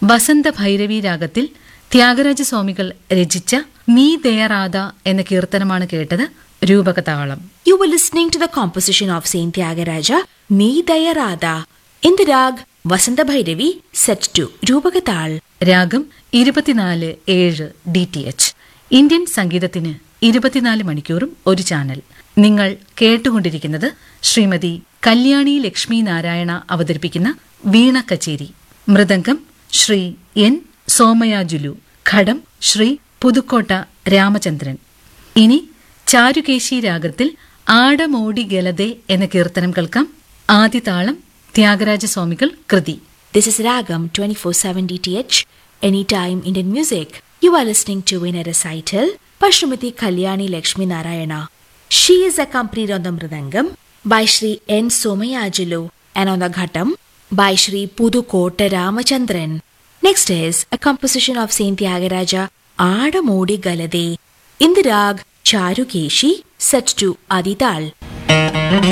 വസന്ത ഭൈരവി രാഗത്തിൽ ത്യാഗരാജ സ്വാമികൾ രചിച്ച നീ ദയറാത എന്ന കീർത്തനമാണ് കേട്ടത് രൂപകതാളം You were listening to the composition of Saint Tyagaraja, Me Dayarada, in the rag Vasanta Bhairavi, set to Rupagatal. രാഗം ഇരുപത്തിനാല് ഏഴ് ഡി ടി എച്ച് ഇന്ത്യൻ സംഗീതത്തിന് ഇരുപത്തിനാല് മണിക്കൂറും ഒരു ചാനൽ നിങ്ങൾ കേട്ടുകൊണ്ടിരിക്കുന്നത് ശ്രീമതി കല്യാണി ലക്ഷ്മി നാരായണ അവതരിപ്പിക്കുന്ന വീണ കച്ചേരി മൃദംഗം ശ്രീ എൻ സോമയാജുലു ഘടം ശ്രീ പുതുക്കോട്ട രാമചന്ദ്രൻ ഇനി ചാരുകേശി രാഗത്തിൽ ആടമോടി ഗലതെ എന്ന കീർത്തനം കേൾക്കാം ആദ്യ താളം ത്യാഗരാജസ്വാമികൾ കൃതി This is Ragam 24/7 DTH, anytime Indian music. You are listening to in a recital by Srimati Kalyani Lakshmi Narayana. She is accompanied on the Mridangam by Sri N. Somayajulu and on the Ghatam by Sri Pudukota Ramachandran. Next is a composition of Saint Tyagaraja Adamodi Galade in the rag Charukeshi set to Adital.